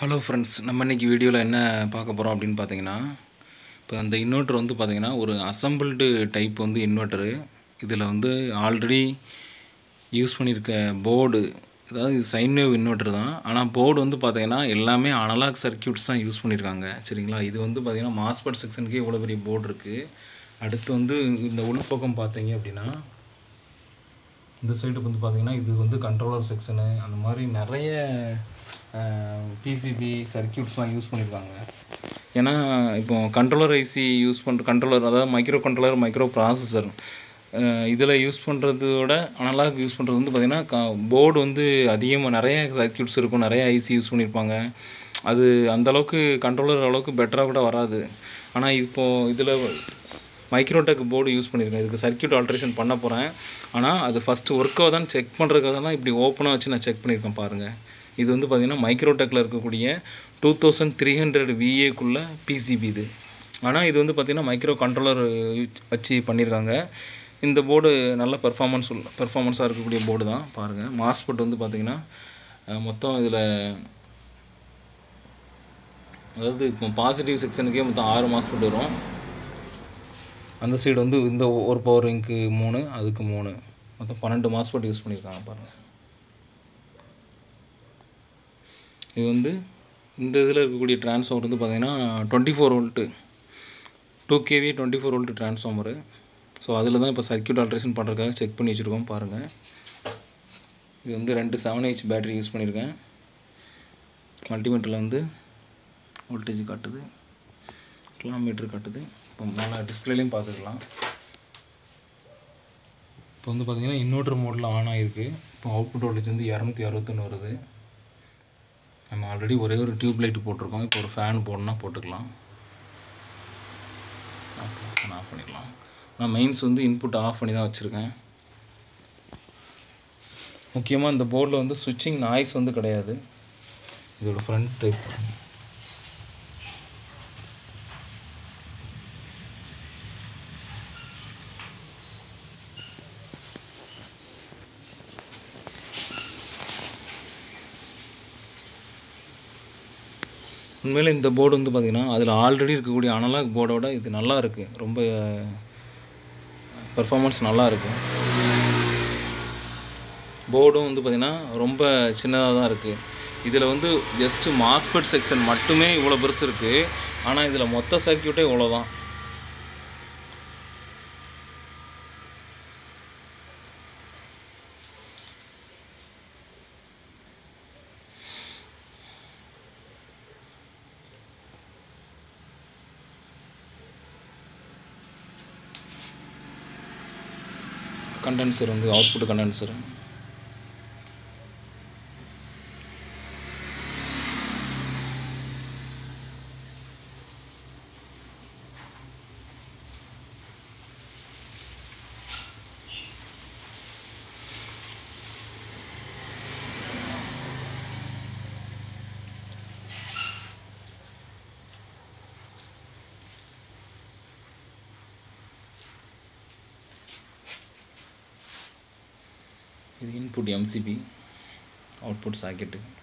hello friends நம்ம இன்றைக்கி வீடியோவில் என்ன பார்க்க போகிறோம் அப்படின்னு பார்த்தீங்கன்னா இப்போ அந்த இன்வெர்ட்டர் வந்து பார்த்திங்கன்னா ஒரு அசம்பிள்டு டைப் வந்து இன்வெர்ட்டரு இதில் வந்து ஆல்ரெடி யூஸ் பண்ணியிருக்க போர்டு அதாவது இது சைன் வேவ் இன்வெர்ட்டர் தான் ஆனால் போர்டு வந்து பார்த்திங்கன்னா எல்லாமே அனலாக் சர்க்கியூட்ஸ் தான் யூஸ் பண்ணியிருக்காங்க சரிங்களா இது வந்து பார்த்திங்கன்னா மாஸ்பெட் செக்ஷனுக்கே இவ்வளோ பெரிய போர்டு இருக்குது அடுத்து வந்து இந்த உள்பக்கம் பார்த்தீங்க அப்படின்னா இந்த சைடு வந்து பார்த்தீங்கன்னா இது வந்து கண்ட்ரோலர் செக்ஷனு அந்த மாதிரி நிறைய பிசிபி சர்க்கியூட்ஸ்லாம் யூஸ் பண்ணியிருக்காங்க ஏன்னா இப்போ கண்ட்ரோலர் ஐசி யூஸ் பண்ணுற கண்ட்ரோலர் அதாவது மைக்ரோ கண்ட்ரோலர் மைக்ரோ ப்ராசஸர் இதில் யூஸ் பண்ணுறதோட அனலாக் யூஸ் பண்ணுறது வந்து பார்த்திங்கன்னா க போர்டு வந்து அதிகமாக நிறைய சர்க்கியூட்ஸ் இருக்கும் நிறைய ஐசி யூஸ் பண்ணியிருப்பாங்க அது அந்தளவுக்கு கண்ட்ரோலர் அளவுக்கு பெட்டராக கூட வராது ஆனால் இப்போது இதில் மைக்ரோடெக் போர்டு யூஸ் பண்ணியிருக்கேன் இதுக்கு சர்க்கியூட் ஆல்ட்ரேஷன் பண்ண போகிறேன் ஆனால் அது ஃபஸ்ட்டு ஒர்க்காக தான் செக் பண்ணுறதுக்காக தான் இப்படி ஓப்பனாக வச்சு நான் செக் பண்ணியிருக்கேன் பாருங்கள் இது வந்து பார்த்திங்கன்னா மைக்ரோடெக்கில் இருக்கக்கூடிய டூ தௌசண்ட் த்ரீ ஹண்ட்ரட் விஏக்குள்ளே பிசிபி இது ஆனால் இது வந்து பார்த்திங்கன்னா மைக்ரோ கண்ட்ரோலர் வச்சு பண்ணியிருக்காங்க இந்த போர்டு நல்ல பெர்ஃபார்மன்ஸ் பெர்ஃபார்மன்ஸாக இருக்கக்கூடிய போர்டு தான் பாருங்கள் மாஸ்பெட் வந்து பார்த்திங்கன்னா மொத்தம் இதில் அதாவது இப்போ பாசிட்டிவ் செக்ஷனுக்கே மொத்தம் ஆறு மாஸ்பெட் வரும் அந்த சைடு வந்து இந்த ஒரு பவர் ரிங்க்கு மூணு அதுக்கு மூணு மொத்தம் பன்னெண்டு மாஸ்பெட் யூஸ் பண்ணியிருக்காங்க பாருங்கள் இது வந்து இந்த இதில் இருக்கக்கூடிய டிரான்ஸ்ஃபார்மர் வந்து பார்த்திங்கன்னா twenty four volt two KV twenty four volt transformer so அதில் தான் இப்போ சர்க்கியூட் ஆல்ட்ரேஷன் பண்ணுறதுக்காக செக் பண்ணி வச்சுருக்கோம் பாருங்கள் இது வந்து ரெண்டு செவன் ஹெச் பேட்டரி யூஸ் பண்ணியிருக்கேன் மல்டிமீட்டரில் வந்து வோல்டேஜ் காட்டுது கிலோமீட்டர் காட்டுது இப்போ நல்லா டிஸ்பிளேலையும் பார்த்துக்கலாம் இப்போ வந்து பார்த்திங்கன்னா இன்வெர்டர் மோடில் ஆன் ஆகிருக்கு இப்போ அவுட்புட் வோல்டேஜ் வந்து இரநூத்தி அறுபத்தொன்று வருது நம்ம ஆல்ரெடி ஒரே ஒரு டியூப் லைட் போட்டிருக்கோம் இப்போ ஒரு ஃபேன் போடணும்னா போட்டுக்கலாம் ஓகே ஃபேன் ஆஃப் பண்ணிடலாம் நான் மெயின்ஸ் வந்து இன்புட் ஆஃப் பண்ணி தான் வச்சுருக்கேன் முக்கியமாக இந்த போர்டில் வந்து சுவிட்சிங் நாய்ஸ் வந்து கிடையாது இதோட ஃப்ரண்ட் டைப் உண்மையில் இந்த போர்டு வந்து பார்த்திங்கன்னா அதில் ஆல்ரெடி இருக்கக்கூடிய அனலாக் போர்டோட இது நல்லா இருக்குது ரொம்ப பர்ஃபாமன்ஸ் நல்லா இருக்குது போர்டும் வந்து பார்த்திங்கன்னா ரொம்ப சின்னதாக தான் இருக்குது இதில் வந்து ஜஸ்ட்டு மாஸ்பெட் செக்ஷன் மட்டுமே இவ்வளோ பெருசு இருக்குது ஆனால் இதில் மொத்த சர்க்கியூட்டே இவ்வளோ தான் கண்டென்சர் வந்து அவுட்புட் கண்டென்சர் இது இன்புட் எம்சிபி அவுட்புட் சாக்கெட்டு